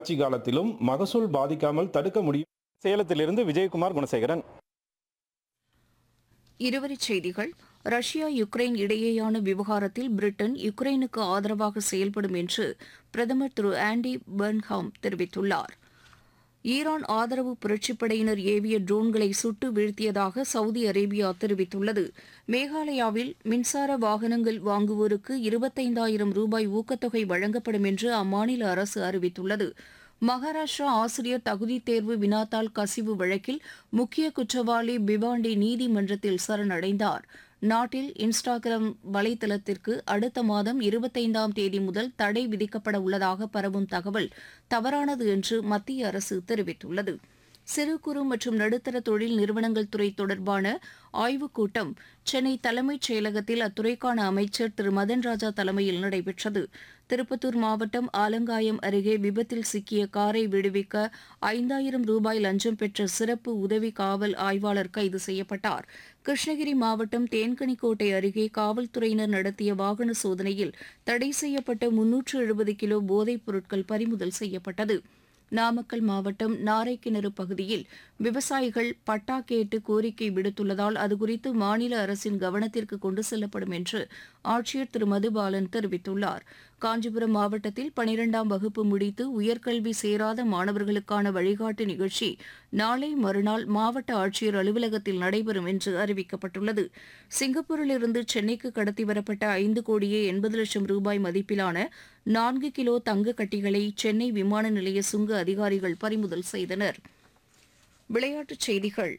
ஆட்சி காலத்திலும் மகசூல் பாதிக்காமல் தடுக்க முடியும் சேலத்திலிருந்து விஜயகுமார் குணசேகரன் இருவரிச் செய்திகள் ரஷ்யா யுக்ரைன் இடையேயான விவகாரத்தில் பிரிட்டன் யுக்ரைனுக்கு ஆதரவாக செயல்படும் என்று பிரதமர் திரு ஆண்டி பெர்ன்ஹாம் தெரிவித்துள்ளார் ஈரான் ஆதரவு புரட்சிப்படையினர் ஏவிய ட்ரோன்களை சுட்டு வீழ்த்தியதாக சவுதி அரேபியா தெரிவித்துள்ளது மேகாலயாவில் மின்சார வாகனங்கள் வாங்குவோருக்கு இருபத்தைந்தாயிரம் ரூபாய் ஊக்கத்தொகை வழங்கப்படும் என்று அம்மாநில அரசு அறிவித்துள்ளது மகாராஷ்டிரா ஆசிரியர் தகுதித் தேர்வு வினாத்தாள் கசிவு வழக்கில் முக்கிய குற்றவாளி பிவாண்டி நீதிமன்றத்தில் சரணடைந்தார் நாட்டில் இன்ஸ்டாகிராம் வலைதளத்திற்கு அடுத்த மாதம் இருபத்தைந்தாம் தேதி முதல் தடை விதிக்கப்பட உள்ளதாக பரவும் தகவல் தவறானது என்று மத்திய அரசு தெரிவித்துள்ளது சிறு குறு மற்றும் நடுத்தர தொழில் நிறுவனங்கள் துறை தொடர்பான ஆய்வுக் கூட்டம் சென்னை தலைமைச் செயலகத்தில் அத்துறைக்கான அமைச்சர் திரு மதன் ராஜா தலைமையில் நடைபெற்றது திருப்பத்தூர் மாவட்டம் ஆலங்காயம் அருகே விபத்தில் சிக்கிய காரை விடுவிக்க ஐந்தாயிரம் ரூபாய் லஞ்சம் பெற்ற சிறப்பு உதவி காவல் ஆய்வாளர் கைது செய்யப்பட்டார் கிருஷ்ணகிரி மாவட்டம் தேன்கனிக்கோட்டை அருகே காவல்துறையினர் நடத்திய வாகன சோதனையில் தடை செய்யப்பட்ட முன்னூற்று எழுபது கிலோ போதைப் பொருட்கள் பறிமுதல் செய்யப்பட்டது நாமக்கல் மாவட்டம் நாரைக்கிணறு பகுதியில் விவசாயிகள் பட்டா கேட்டு கோரிக்கை விடுத்துள்ளதால் அதுகுறித்து மாநில அரசின் கவனத்திற்கு கொண்டு செல்லப்படும் என்று ஆட்சியர் திரு மதுபாலன் தெரிவித்துள்ளார் காஞ்சிபுரம் மாவட்டத்தில் பனிரெண்டாம் வகுப்பு முடித்து உயர்கல்வி சேராத மாணவர்களுக்கான வழிகாட்டு நிகழ்ச்சி நாளை மறுநாள் மாவட்ட ஆட்சியர் அலுவலகத்தில் நடைபெறும் என்று அறிவிக்கப்பட்டுள்ளது சிங்கப்பூரிலிருந்து சென்னைக்கு கடத்தி வரப்பட்ட ஐந்து கோடியே எண்பது லட்சம் ரூபாய் மதிப்பிலான நான்கு கிலோ தங்க கட்டிகளை சென்னை விமான நிலைய சுங்க அதிகாரிகள் பறிமுதல் செய்தனர் விளையாட்டுச் செய்திகள்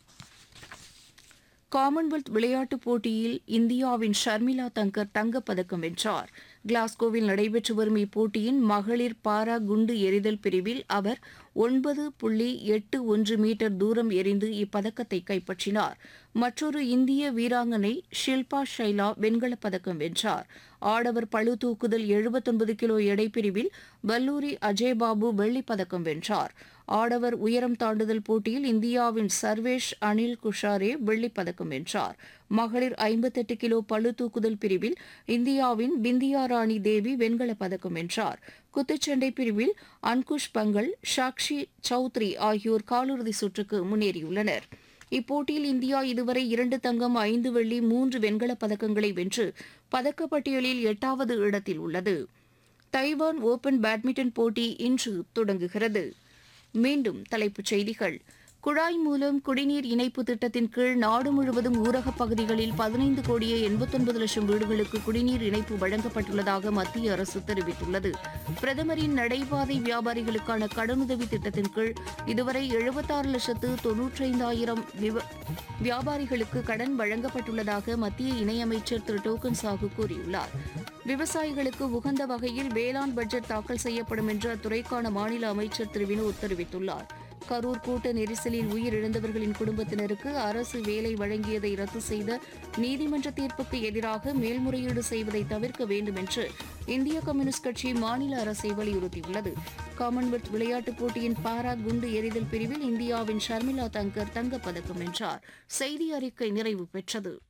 காமன்வெல்த் விளையாட்டுப் போட்டியில் இந்தியாவின் ஷர்மிளா தங்கர் தங்கப்பதக்கம் வென்றார் கிளாஸ்கோவில் நடைபெற்று வரும் இப்போட்டியின் மகளிர் பாரா குண்டு எறிதல் பிரிவில் அவர் ஒன்பது புள்ளி எட்டு ஒன்று மீட்டர் தூரம் எறிந்து இப்பதக்கத்தை கைப்பற்றினார் மற்றொரு இந்திய வீராங்கனை ஷில்பா ஷைலா வெண்கலப் பதக்கம் வென்றார் ஆடவர் பளு தூக்குதல் எழுபத்தொன்பது கிலோ எடை பிரிவில் வல்லூரி அஜய்பாபு வெள்ளிப் பதக்கம் வென்றார் ஆடவர் உயரம் தாண்டுதல் போட்டியில் இந்தியாவின் சர்வேஷ் அனில் குஷாரே வெள்ளிப் பதக்கம் வென்றார் மகளிர் ஐம்பத்தெட்டு கிலோ பளு தூக்குதல் பிரிவில் இந்தியாவின் பிந்தியா ராணி தேவி வெண்கலப் பதக்கம் வென்றார் குத்துச்சண்டை பிரிவில் அன்குஷ் பங்கல் சாக்ஷி சௌத்ரி ஆகியோர் காலிறுதி சுற்றுக்கு முன்னேறியுள்ளனர் இப்போட்டியில் இந்தியா இதுவரை இரண்டு தங்கம் ஐந்து வெள்ளி மூன்று வெண்கலப் பதக்கங்களை வென்று பதக்கப்பட்டியலில் எட்டாவது இடத்தில் உள்ளது தைவான் ஓபன் பேட்மிண்டன் போட்டி இன்று தொடங்குகிறது மீண்டும் தலைப்புச் செய்திகள் குழாய் மூலம் குடிநீர் இணைப்பு திட்டத்தின் கீழ் நாடு முழுவதும் ஊரகப் பகுதிகளில் பதினைந்து கோடியே எண்பத்தொன்பது லட்சம் வீடுகளுக்கு குடிநீர் இணைப்பு வழங்கப்பட்டுள்ளதாக மத்திய அரசு தெரிவித்துள்ளது பிரதமரின் நடைபாதை வியாபாரிகளுக்கான கடனுதவி திட்டத்தின் கீழ் இதுவரை எழுபத்தாறு லட்சத்து தொன்னூற்றைந்தாயிரம் விவ- வியாபாரிகளுக்கு கடன் வழங்கப்பட்டுள்ளதாக மத்திய இணையமைச்சர் திரு டோக்கன் சாகு கூறியுள்ளார் விவசாயிகளுக்கு உகந்த வகையில் வேளாண் பட்ஜெட் தாக்கல் செய்யப்படும் என்று அத்துறைக்கான மாநில அமைச்சர் திரு வினோத் தெரிவித்துள்ளார் கரூர் கூட்ட நெரிசலில் உயிரிழந்தவர்களின் குடும்பத்தினருக்கு அரசு வேலை வழங்கியதை ரத்து செய்த நீதிமன்ற தீர்ப்புக்கு எதிராக மேல்முறையீடு செய்வதை தவிர்க்க வேண்டும் என்று இந்திய கம்யூனிஸ்ட் கட்சி மாநில அரசை வலியுறுத்தியுள்ளது காமன்வெல்த் விளையாட்டுப் போட்டியின் பாரா குண்டு எறிதல் பிரிவில் இந்தியாவின் ஷர்மிளா தங்கர் தங்கப்பதக்கம் வென்றார் செய்தி அறிக்கை நிறைவு பெற்றது